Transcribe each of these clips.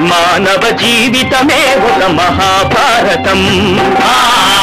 మానవ జీవితమే ఒక మహాభారతం ఆ,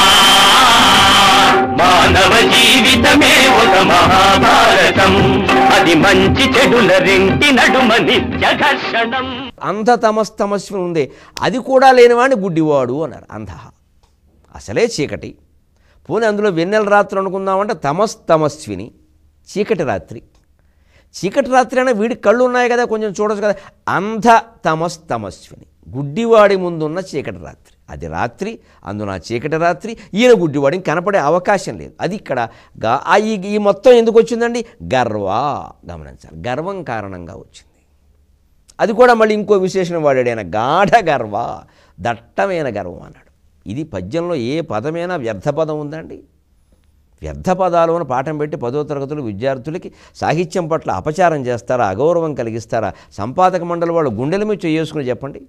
మానవ జీవితమే ఒక మహాభారతం అది మంచి చెడుల రెంటి నడుమ నిత్య ఘర్షణం అంధ తమస్తమస్వి ఉందే అది కూడా లేనివాడిని గుడ్డివాడు అన్నారు అంధ అసలే చీకటి పోనీ అందులో వెన్నెల రాత్రి అనుకుందామంటే తమస్తమస్విని చీకటి రాత్రి చీకటి రాత్రి అయినా వీడికి కళ్ళు ఉన్నాయి కదా కొంచెం చూడొచ్చు కదా అంధ తమస్తమస్విని గుడ్డివాడి ముందున్న చీకటి రాత్రి అది రాత్రి అందున చీకటి రాత్రి ఈయన గుడ్డివాడికి కనపడే అవకాశం లేదు అది ఇక్కడ గా- ఆ ఈ ఈ మొత్తం ఎందుకు వచ్చిందండి గర్వ గమనించాలి గర్వం కారణంగా వచ్చింది అది కూడా మళ్ళీ ఇంకో విశేషణ వాడాడు ఆయన గాఢ గర్వ దట్టమైన గర్వం అన్నాడు ఇది పద్యంలో ఏ పదమైనా వ్యర్థ పదం ఉందండి వ్యర్థ పదాలు అని పాఠం పెట్టి పదో తరగతులు విద్యార్థులకి సాహిత్యం పట్ల అపచారం చేస్తారా అగౌరవం కలిగిస్తారా సంపాదక మండలి వాళ్ళు గుండెల మీద చేసుకుని చెప్పండి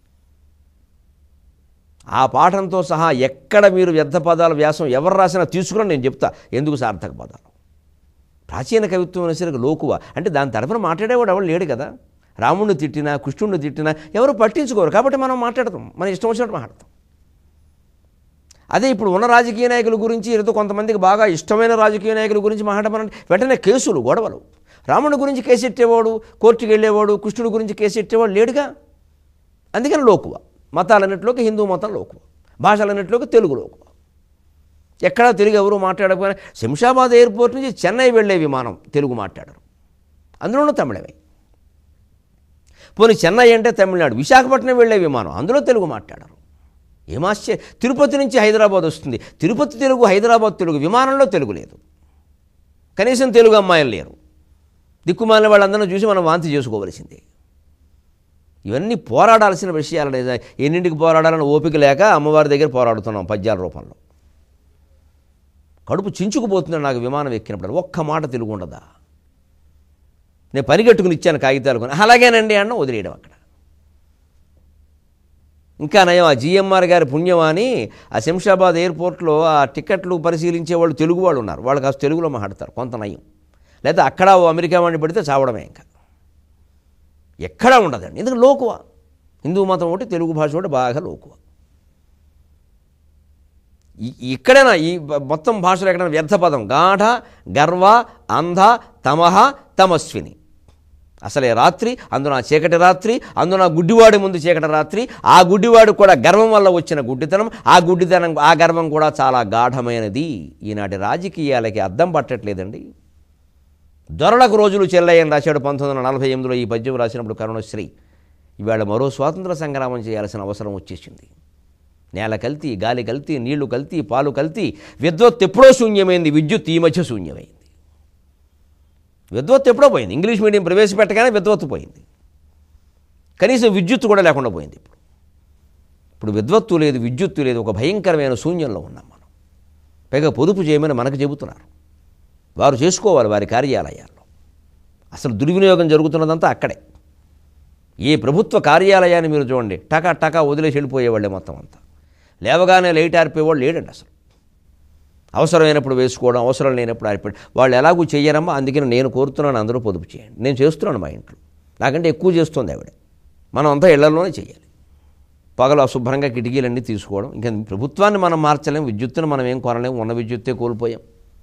ఆ పాఠంతో సహా ఎక్కడ మీరు వ్యర్థ పదాల వ్యాసం ఎవరు రాసినా తీసుకుని నేను చెప్తా ఎందుకు సార్థక పదాలు ప్రాచీన కవిత్వం అనేసరికి లోకువ అంటే దాని తరఫున మాట్లాడేవాడు ఎవరు లేడు కదా రాముడిని తిట్టినా కృష్ణుడిని తిట్టినా ఎవరు పట్టించుకోరు కాబట్టి మనం మాట్లాడతాం మన ఇష్టం వచ్చినట్టు మాట్లాడతాం అదే ఇప్పుడు ఉన్న రాజకీయ నాయకుల గురించి ఏదో కొంతమందికి బాగా ఇష్టమైన రాజకీయ నాయకుల గురించి మాట్లాడమని వెంటనే కేసులు గొడవలు రాముడి గురించి కేసు ఎట్టేవాడు కోర్టుకి వెళ్ళేవాడు కృష్ణుడి గురించి కేసు ఎట్టేవాడు లేడుగా అందుకని లోకువ మతాలన్నింటిలోకి హిందూ మతం లోకువ భాషలన్నింటిలోకి తెలుగు లోకువ ఎక్కడా తెలుగు ఎవరు మాట్లాడకపోయినా శంషాబాద్ ఎయిర్పోర్ట్ నుంచి చెన్నై వెళ్ళే విమానం తెలుగు మాట్లాడరు అందులోనూ తమిళమే పోనీ చెన్నై అంటే తమిళనాడు విశాఖపట్నం వెళ్ళే విమానం అందులో తెలుగు మాట్లాడరు ఏమాశ్చర్య తిరుపతి నుంచి హైదరాబాద్ వస్తుంది తిరుపతి తెలుగు హైదరాబాద్ తెలుగు విమానంలో తెలుగు లేదు కనీసం తెలుగు అమ్మాయిలు లేరు దిక్కుమాలిన వాళ్ళందరినీ చూసి మనం వాంతి చేసుకోవలసిందే ఇవన్నీ పోరాడాల్సిన విషయాలు లేదా ఎన్నింటికి పోరాడాలని ఓపిక లేక అమ్మవారి దగ్గర పోరాడుతున్నాం పద్యాల రూపంలో కడుపు చించుకుపోతుంది నాకు విమానం ఎక్కినప్పుడు ఒక్క మాట తెలుగు ఉండదా నేను పరిగెట్టుకుని ఇచ్చాను కాగితాలు కొని అలాగేనండి అన్న వదిలేయడం అక్కడ ఇంకా నయం ఆ జిఎంఆర్ గారి పుణ్యం అని ఆ శంషాబాద్ ఎయిర్పోర్ట్లో ఆ టికెట్లు పరిశీలించే వాళ్ళు తెలుగు వాళ్ళు ఉన్నారు వాళ్ళు కాస్త తెలుగులో మాట్లాడతారు కొంత నయం లేదా అక్కడ ఓ అమెరికా వాడిని పెడితే చావడమే ఇంకా ఎక్కడా ఉండదండి ఎందుకంటే లోకువ హిందూ మతం ఒకటి తెలుగు భాష ఒకటి బాగా లోకువ ఈ- ఇక్కడైనా ఈ బ- మొత్తం భాషలో ఎక్కడైనా వ్యర్థ పదం గాఢ గర్వ అంధ తమహ తమస్విని అసలే రాత్రి అందున చీకటి రాత్రి అందున గుడ్డివాడి ముందు చీకటి రాత్రి ఆ గుడ్డివాడు కూడా గర్వం వల్ల వచ్చిన గుడ్డితనం ఆ గుడ్డితనం ఆ గర్వం కూడా చాలా గాఢమైనది ఈనాటి రాజకీయాలకి అద్దం పట్టట్లేదండి దొరలకు రోజులు చెల్లయ్యని రాశాడు పంతొమ్మిది వందల నలభై ఎనిమిదిలో ఈ పద్యం రాసినప్పుడు కరుణశ్రీ ఇవాళ మరో స్వాతంత్ర సంగ్రామం చేయాల్సిన అవసరం వచ్చేసింది నేల కల్తీ గాలి కల్తీ నీళ్లు కల్తీ పాలు కల్తీ విద్వత్ ఎప్పుడో శూన్యమైంది విద్యుత్ ఈ మధ్య శూన్యమైంది విద్వత్ ఎప్పుడో పోయింది ఇంగ్లీష్ మీడియం ప్రవేశపెట్టగానే విద్వత్ పోయింది కనీసం విద్యుత్ కూడా లేకుండా పోయింది ఇప్పుడు ఇప్పుడు విద్వత్తు లేదు విద్యుత్తు లేదు ఒక భయంకరమైన శూన్యంలో ఉన్నాం మనం పైగా పొదుపు చేయమని మనకు చెబుతున్నారు వారు చేసుకోవాలి వారి కార్యాలయాల్లో అసలు దుర్వినియోగం జరుగుతున్నదంతా అక్కడే ఏ ప్రభుత్వ కార్యాలయాన్ని మీరు చూడండి టకా టకా వదిలేసి వెళ్ళిపోయేవాళ్ళే మొత్తం అంతా లేవగానే లైట్ ఆరిపోయేవాళ్ళు లేడండి అసలు అవసరమైనప్పుడు వేసుకోవడం అవసరం లేనప్పుడు ఆరిపోవడం వాళ్ళు ఎలాగూ చెయ్యరమ్మా అందుకని నేను కోరుతున్నాను అందరూ పొదుపు చేయండి నేను చేస్తున్నాను మా ఇంట్లో నాకంటే ఎక్కువ చేస్తుంది ఆవిడ మనం అంతా ఇళ్లలోనే చేయాలి పగలు అశుభ్రంగా కిటికీలన్నీ తీసుకోవడం ఇంకా ప్రభుత్వాన్ని మనం మార్చలేం విద్యుత్తును మనం ఏం కొనలేం ఉన్న విద్యుత్తే కోల్పోయాం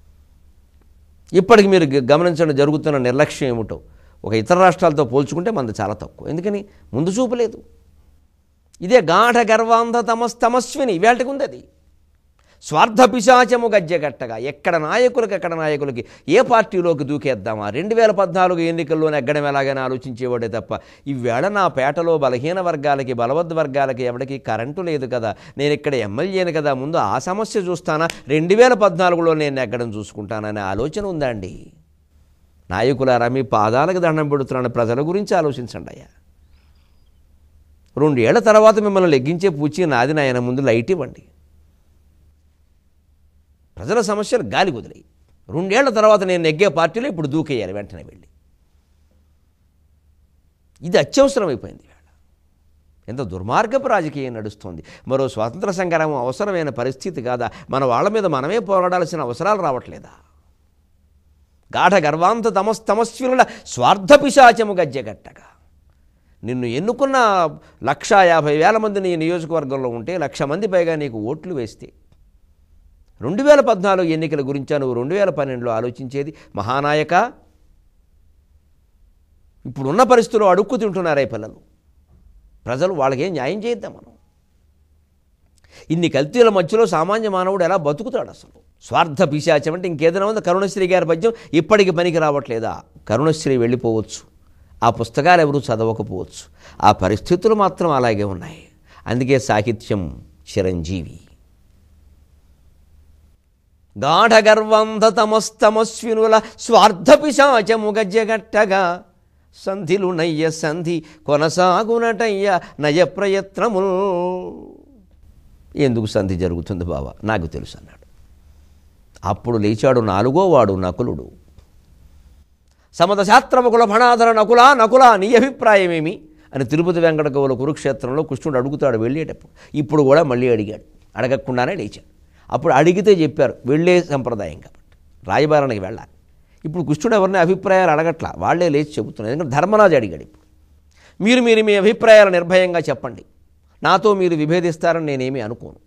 ఇప్పటికి మీరు గ- గమనించడం జరుగుతున్న నిర్లక్ష్యం ఏమిటో ఒక ఇతర రాష్ట్రాలతో పోల్చుకుంటే మనది చాలా తక్కువ ఎందుకని ముందు చూపు లేదు ఇదే గాఢ గర్వాంధ తమస్ తమస్విని వేటకు ఉంది అది స్వార్థ పిశాచము గజ్జెగట్టగా ఎక్కడ నాయకులకి ఎక్కడ నాయకులకి ఏ పార్టీలోకి దూకేద్దామా రెండు వేల పద్నాలుగు ఎన్నికల్లో నెగ్గడం ఎలాగని ఆలోచించేవాడే తప్ప ఈవేళ నా పేటలో బలహీన వర్గాలకి బలవద్ద వర్గాలకి ఎవరికి కరెంటు లేదు కదా నేను ఇక్కడ ఎమ్మెల్యేని కదా ముందు ఆ సమస్య చూస్తానా రెండు వేల పద్నాలుగులో నేను నెగ్గడం చూసుకుంటాననే ఆలోచన ఉందా అండి నాయకులారా మీ పాదాలకు దండం పెడుతున్నాను ప్రజల గురించి ఆలోచించండి అయ్యా రెండేళ్ల తర్వాత మిమ్మల్ని లెగ్గించే పూచి నాది నాయన ముందు లైట్ ఇవ్వండి ప్రజల సమస్యలు గాలి కుదిరాయి రెండేళ్ల తర్వాత నేను నెగ్గే పార్టీలో ఇప్పుడు దూకేయాలి వెంటనే వెళ్ళి ఇది అత్యవసరం అయిపోయింది ఇవాళ ఎంత దుర్మార్గపు రాజకీయం నడుస్తోంది మరో స్వాతంత్ర సంగ్రామం అవసరమైన పరిస్థితి కాదా మన వాళ్ళ మీద మనమే పోరాడాల్సిన అవసరాలు రావట్లేదా గాఢ గర్వాంత తమస్ తమస్వినుల స్వార్థ పిశాచము గజ్జెగట్టగా నిన్ను ఎన్నుకున్న లక్ష యాభై వేల మంది నీ నియోజకవర్గంలో ఉంటే లక్ష మంది పైగా నీకు ఓట్లు వేస్తే రెండు వేల పద్నాలుగు ఎన్నికల గురించా నువ్వు రెండు వేల పన్నెండులో ఆలోచించేది మహానాయక ఇప్పుడున్న పరిస్థితుల్లో అడుక్కు తింటున్నారే పిల్లలు ప్రజలు వాళ్ళకేం న్యాయం చేద్దాం మనం ఇన్ని కల్తీల మధ్యలో సామాన్య మానవుడు ఎలా బతుకుతాడు అసలు స్వార్థ పిశాచం అంటే ఇంకేదైనా ఉందా కరుణశ్రీ గారి పద్యం ఇప్పటికి పనికి రావట్లేదా కరుణశ్రీ వెళ్ళిపోవచ్చు ఆ పుస్తకాలు ఎవరు చదవకపోవచ్చు ఆ పరిస్థితులు మాత్రం అలాగే ఉన్నాయి అందుకే సాహిత్యం చిరంజీవి గాఢ గర్వంధతమస్తమస్వినుల స్వార్థ పిశాచము గజ్జగట్టగా సంధిలు నయ్య సంధి కొనసాగునటయ్య నయ ప్రయత్నములు ఎందుకు సంధి జరుగుతుంది బావా నాకు తెలుసు అన్నాడు అప్పుడు లేచాడు నాలుగో వాడు నకులుడు సమత శాస్త్రముకుల ఫణాధర నకులా నకులా నీ అభిప్రాయమేమి అని తిరుపతి వెంకట కవుల కురుక్షేత్రంలో కృష్ణుడు అడుగుతాడు వెళ్ళేటప్పుడు ఇప్పుడు కూడా మళ్ళీ అడిగాడు అడగకుండానే లేచాడు అప్పుడు అడిగితే చెప్పారు వెళ్ళే సంప్రదాయం కాబట్టి రాయబారానికి వెళ్ళాలి ఇప్పుడు కృష్ణుడు ఎవరిని అభిప్రాయాలు అడగట్లా వాళ్ళే లేచి చెబుతున్నారు ఎందుకంటే ధర్మరాజు అడిగాడు ఇప్పుడు మీరు మీరు మీ అభిప్రాయాలు నిర్భయంగా చెప్పండి నాతో మీరు విభేదిస్తారని నేనేమీ అనుకోను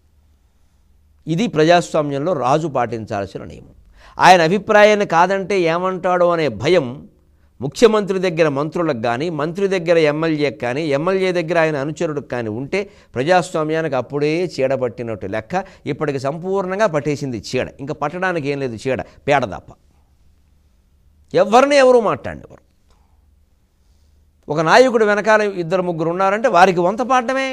ఇది ప్రజాస్వామ్యంలో రాజు పాటించాల్సిన నియమం ఆయన అభిప్రాయాన్ని కాదంటే ఏమంటాడో అనే భయం ముఖ్యమంత్రి దగ్గర మంత్రులకు కానీ మంత్రి దగ్గర ఎమ్మెల్యేకి కానీ ఎమ్మెల్యే దగ్గర ఆయన అనుచరుడికి కానీ ఉంటే ప్రజాస్వామ్యానికి అప్పుడే చీడ పట్టినట్టు లెక్క ఇప్పటికి సంపూర్ణంగా పట్టేసింది చీడ ఇంకా పట్టడానికి ఏం లేదు చీడ పేడ తప్ప ఎవరిని ఎవరు మాట్లాడేవారు ఒక నాయకుడు వెనకాల ఇద్దరు ముగ్గురు ఉన్నారంటే వారికి వంత పాడటమే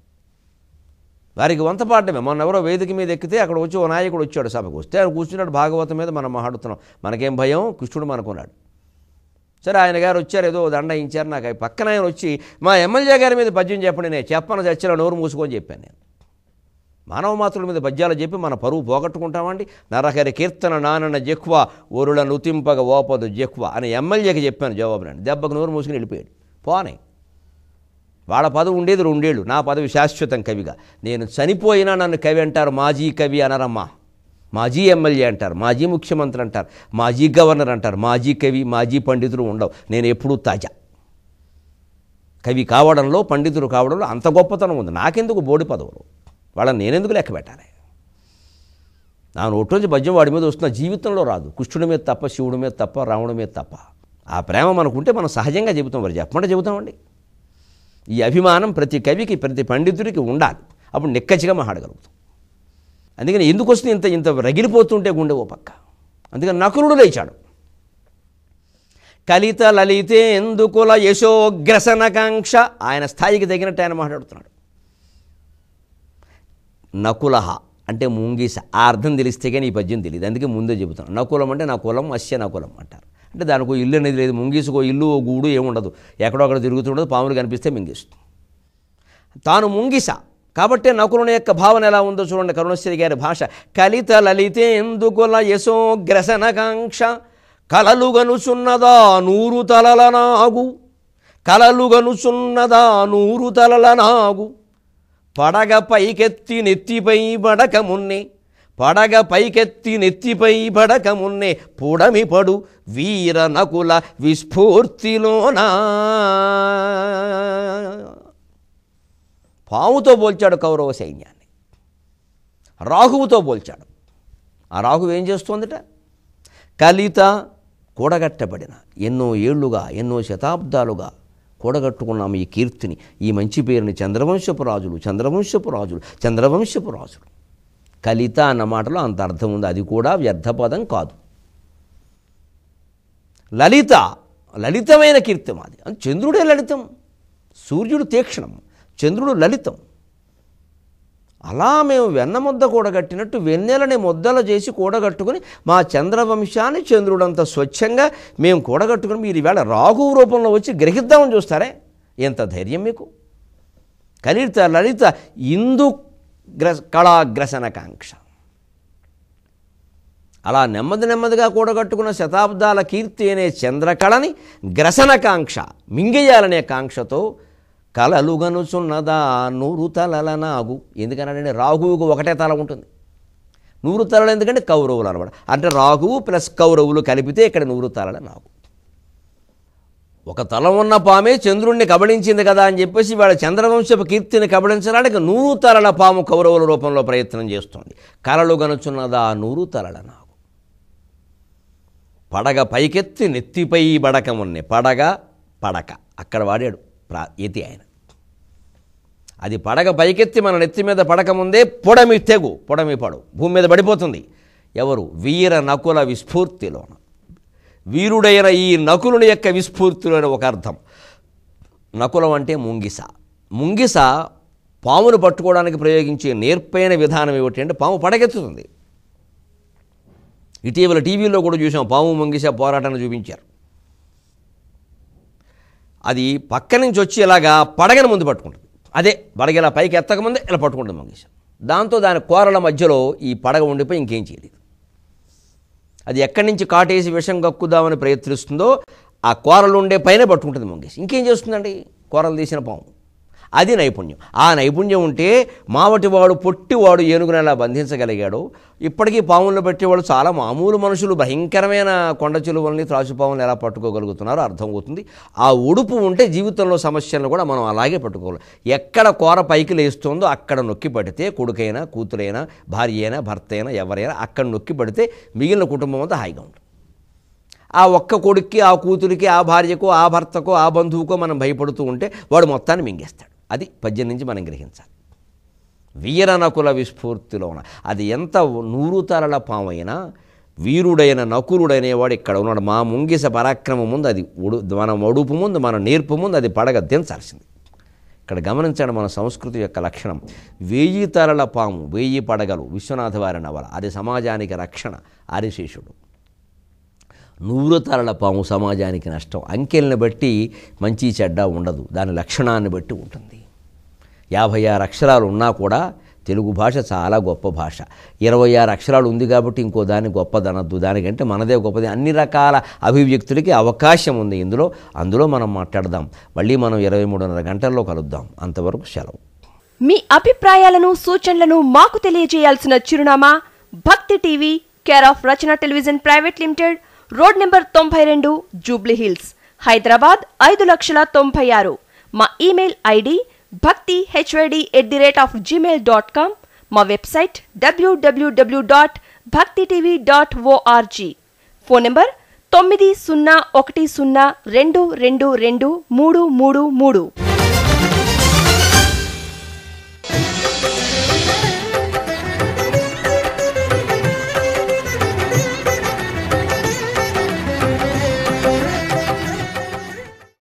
వారికి వంత పాడటమే మొన్న ఎవరో వేదిక మీద ఎక్కితే అక్కడ వచ్చి ఓ నాయకుడు వచ్చాడు సభకు వస్తే ఆయన కూర్చున్నాడు భాగవతం మీద మనం మాట్లాడుతున్నాం మనకేం భయం కృష్ణుడు మనకున్నాడు సరే ఆయన గారు వచ్చారు ఏదో దండ ఇచ్చారు నాకు అయి పక్కన ఆయన వచ్చి మా ఎమ్మెల్యే గారి మీద పద్యం చెప్పండి నేను చెప్పను చచ్చిన నోరు మూసుకొని చెప్పాను నేను మానవ మాతృల మీద పద్యాలు చెప్పి మన పరువు పోగొట్టుకుంటామండి నరహరి కీర్తన నానన్న జెక్వ ఒరుల నుతింపగ ఓపదు జెక్వ అని ఎమ్మెల్యేకి చెప్పాను జవాబునండి దెబ్బకు నోరు మూసుకుని వెళ్ళిపోయాడు పోనే వాళ్ళ పదవి ఉండేది రెండేళ్ళు నా పదవి శాశ్వతం కవిగా నేను చనిపోయినా నన్ను కవి అంటారు మాజీ కవి అనరమ్మా మాజీ ఎమ్మెల్యే అంటారు మాజీ ముఖ్యమంత్రి అంటారు మాజీ గవర్నర్ అంటారు మాజీ కవి మాజీ పండితులు ఉండవు నేను ఎప్పుడూ తాజా కవి కావడంలో పండితుడు కావడంలో అంత గొప్పతనం ఉంది నాకెందుకు బోడి పదవులు వాళ్ళని నేనెందుకు లెక్క పెట్టాలి నా నోట్లోంచి పద్యం వాడి మీద వస్తున్న జీవితంలో రాదు కృష్ణుడి మీద తప్ప శివుడి మీద తప్ప రావణుడి మీద తప్ప ఆ ప్రేమ మనకుంటే మనం సహజంగా చెబుతాం మరి చెప్పమంటే చెబుతామండి ఈ అభిమానం ప్రతి కవికి ప్రతి పండితుడికి ఉండాలి అప్పుడు నిక్కచ్చిగా మాట్లాడగలుగుతాం అందుకని ఎందుకు వస్తుంది ఇంత ఇంత రగిలిపోతుంటే గుండె ఓ పక్క అందుకని నకులుడు లేచాడు కలిత లలితే ఎందుకుల యశోగ్రసనకాంక్ష ఆయన స్థాయికి తగినట్టు ఆయన మాట్లాడుతున్నాడు నకులహ అంటే ముంగిస ఆ అర్థం తెలిస్తే కానీ ఈ పద్యం తెలియదు అందుకే ముందే చెబుతాను నకులం అంటే నా కులం అస్య నకులం అంటారు అంటే దానికి ఓ ఇల్లు అనేది లేదు ముంగీసుకో ఇల్లు ఓ గూడు ఏముండదు ఎక్కడో అక్కడ తిరుగుతుండదు పాములు కనిపిస్తే మింగేస్తుంది తాను ముంగిస కాబట్టే నకులుని యొక్క భావన ఎలా ఉందో చూడండి కరుణశ్రీ గారి భాష కలిత లలితే ఎందుకుల యశోగ్రసనకాంక్ష కలలుగనుచున్నదా నూరు తలల నాగు కలలుగనుచున్నదా నూరు తలల నాగు పడగ పైకెత్తి నెత్తిపై బడక మున్నే పడగ పైకెత్తి నెత్తిపై బడక మున్నే పుడమి పడు వీర నకుల విస్ఫూర్తిలోనా పాముతో పోల్చాడు కౌరవ సైన్యాన్ని రాహువుతో పోల్చాడు ఆ రాహువు ఏం చేస్తోందిట కలిత కూడగట్టబడిన ఎన్నో ఏళ్లుగా ఎన్నో శతాబ్దాలుగా కూడగట్టుకున్నాం ఈ కీర్తిని ఈ మంచి పేరుని చంద్రవంశపు రాజులు చంద్రవంశపు రాజులు చంద్రవంశపు రాజులు కలిత అన్న మాటలో అంత అర్థం ఉంది అది కూడా వ్యర్థపదం కాదు లలిత లలితమైన కీర్తి మాది అది చంద్రుడే లలితం సూర్యుడు తీక్షణం చంద్రుడు లలితం అలా మేము వెన్న ముద్ద కూడగట్టినట్టు వెన్నెలని ముద్దలు చేసి కూడగట్టుకుని మా చంద్రవంశాన్ని చంద్రుడంత స్వచ్ఛంగా మేము కూడగట్టుకుని మీరు ఈవేళ రాఘు రూపంలో వచ్చి గ్రహిద్దామని చూస్తారే ఎంత ధైర్యం మీకు కలిత లలిత ఇందు గ్ర కళాగ్రసనకాంక్ష అలా నెమ్మది నెమ్మదిగా కూడగట్టుకున్న శతాబ్దాల కీర్తి అనే చంద్రకళని గ్రసనకాంక్ష మింగేయాలనే కాంక్షతో కలలుగనుచున్నదా నూరు తలల నాగు ఎందుకన్నాడంటే రాహువుకు ఒకటే తల ఉంటుంది నూరు తలలు ఎందుకంటే కౌరవులు అనమాట అంటే రాహువు ప్లస్ కౌరవులు కలిపితే ఇక్కడ నూరు తలల నాగు ఒక తల ఉన్న పామే చంద్రుణ్ణి కబళించింది కదా అని చెప్పేసి వాళ్ళ చంద్రవంశపు కీర్తిని కబళించడానికి నూరు తలల పాము కౌరవుల రూపంలో ప్రయత్నం చేస్తుంది కలలు గనుచున్నదా నూరు తలల నాగు పడగ పైకెత్తి నెత్తిపై బడకమున్నే పడగ పడక అక్కడ వాడాడు ప్రా ఎతి ఆయన అది పడగ పైకెత్తి మన నెత్తి మీద పడక ముందే పొడమి తెగు పొడమి పడు భూమి మీద పడిపోతుంది ఎవరు వీర నకుల విస్ఫూర్తిలోన వీరుడైన ఈ నకులుని యొక్క విస్ఫూర్తిలోని ఒక అర్థం నకులం అంటే ముంగిస ముంగిస పామును పట్టుకోవడానికి ప్రయోగించే నేర్పైన విధానం ఏమిటి అంటే పాము పడగెత్తుతుంది ఇటీవల టీవీలో కూడా చూసాం పాము ముంగిస పోరాటాన్ని చూపించారు అది పక్క నుంచి వచ్చి ఇలాగా పడగని ముందు పట్టుకుంటుంది అదే పడగ ఇలా పైకి ఎత్తకముందే ఇలా పట్టుకుంటుంది మంగేశం దాంతో దాని కూరల మధ్యలో ఈ పడగ ఉండిపోయి ఇంకేం చేయలేదు అది ఎక్కడి నుంచి కాటేసి విషం కక్కుదామని ప్రయత్నిస్తుందో ఆ కూరలు ఉండే పైన పట్టుకుంటుంది మంగేసి ఇంకేం చేస్తుందండి కూరలు తీసిన పాము అది నైపుణ్యం ఆ నైపుణ్యం ఉంటే మావటివాడు పొట్టివాడు ఏనుగును ఎలా బంధించగలిగాడు ఇప్పటికీ పాములను పెట్టేవాడు చాలా మామూలు మనుషులు భయంకరమైన కొండ చెలువల్ని త్రాచుపాములను ఎలా పట్టుకోగలుగుతున్నారో అర్థమవుతుంది ఆ ఉడుపు ఉంటే జీవితంలో సమస్యలను కూడా మనం అలాగే పట్టుకోవాలి ఎక్కడ కూర పైకి లేస్తుందో అక్కడ నొక్కి పడితే కొడుకైనా కూతురైనా భార్య అయినా భర్త అయినా ఎవరైనా అక్కడ నొక్కి పడితే మిగిలిన కుటుంబం అంతా హాయిగా ఉంటుంది ఆ ఒక్క కొడుక్కి ఆ కూతురికి ఆ భార్యకో ఆ భర్తకో ఆ బంధువుకో మనం భయపడుతూ ఉంటే వాడు మొత్తాన్ని మింగేస్తాడు అది పద్యం నుంచి మనం గ్రహించాలి వీరనకుల విస్ఫూర్తిలోన అది ఎంత నూరు తలల పామైనా వీరుడైన నకులుడనేవాడు ఇక్కడ ఉన్నాడు మా ముంగిస పరాక్రమం ముందు అది ఉడు మన ఒడుపు ముందు మన నేర్పు ముందు అది పడగ దించాల్సింది ఇక్కడ గమనించండి మన సంస్కృతి యొక్క లక్షణం వెయ్యి తలల పాము వెయ్యి పడగలు విశ్వనాథ వారి నవల అది సమాజానికి రక్షణ ఆరిశేషుడు నూరు తరల పాము సమాజానికి నష్టం అంకెల్ని బట్టి మంచి చెడ్డ ఉండదు దాని లక్షణాన్ని బట్టి ఉంటుంది యాభై ఆరు అక్షరాలు ఉన్నా కూడా తెలుగు భాష చాలా గొప్ప భాష ఇరవై ఆరు అక్షరాలు ఉంది కాబట్టి ఇంకో దాన్ని గొప్పదనద్దు దానికంటే మనదే గొప్పది అన్ని రకాల అభివ్యక్తులకి అవకాశం ఉంది ఇందులో అందులో మనం మాట్లాడదాం మళ్ళీ మనం ఇరవై మూడున్నర గంటల్లో కలుద్దాం అంతవరకు సెలవు మీ అభిప్రాయాలను సూచనలను మాకు తెలియజేయాల్సిన చిరునామా Bhakti TV care of Rachana television private limited road number తొంభై రెండు జూబ్లీ హిల్స్ హైదరాబాద్ ఐదు లక్షల తొంభై ఆరు మా email ID Bhakti HYD at the rate of Gmail dot com మా website WWW dot Bhakti TV dot ORG phone number తొమ్మిది సున్నా ఒకటి సున్నా రెండు రెండు రెండు మూడు మూడు మూడు